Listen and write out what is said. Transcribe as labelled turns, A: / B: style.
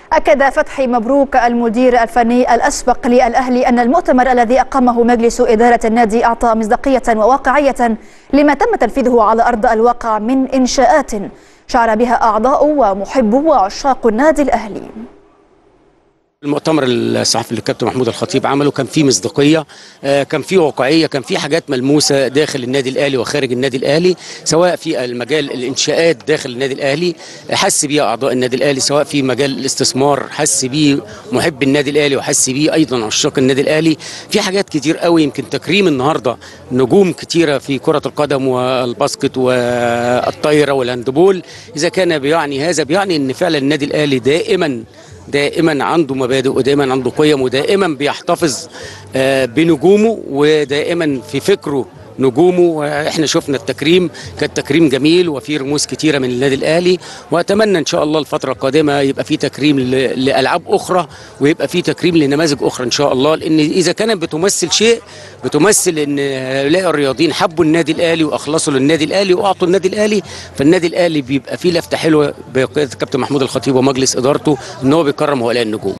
A: أكد فتحي مبروك المدير الفني الأسبق للأهلي أن المؤتمر الذي أقامه مجلس إدارة النادي أعطى مصداقية وواقعية لما تم تنفيذه على أرض الواقع من إنشاءات شعر بها أعضاء ومحبو وعشاق النادي الأهلي
B: المؤتمر الصحفي اللي الكابتن محمود الخطيب عمله كان فيه مصداقيه آه، كان فيه واقعيه كان فيه حاجات ملموسه داخل النادي الاهلي وخارج النادي الاهلي سواء في المجال الانشاءات داخل النادي الاهلي حس بيه اعضاء النادي الاهلي سواء في مجال الاستثمار حس بيه محب النادي الاهلي وحس بيه ايضا عشاق النادي الاهلي في حاجات كتير قوي يمكن تكريم النهارده نجوم كتيره في كره القدم والباسكت والطايره والهاندبول اذا كان بيعني هذا بيعني ان فعلا النادي الاهلي دائما دائما عنده مبادئ ودائما عنده قيم ودائما بيحتفظ آه، بنجومه ودائما في فكره نجومه احنا شفنا التكريم كان تكريم جميل وفي رموز كتيره من النادي الاهلي واتمنى ان شاء الله الفتره القادمه يبقى في تكريم ل- لالعاب اخرى ويبقى في تكريم لنماذج اخرى ان شاء الله لان اذا كانت بتمثل شيء بتمثل ان هؤلاء الرياضيين حبوا النادي الاهلي واخلصوا للنادي الاهلي واعطوا النادي الاهلي فالنادي الاهلي بيبقى فيه لفته حلوه بقياده الكابتن محمود الخطيب ومجلس ادارته ان هو بيكرم هؤلاء النجوم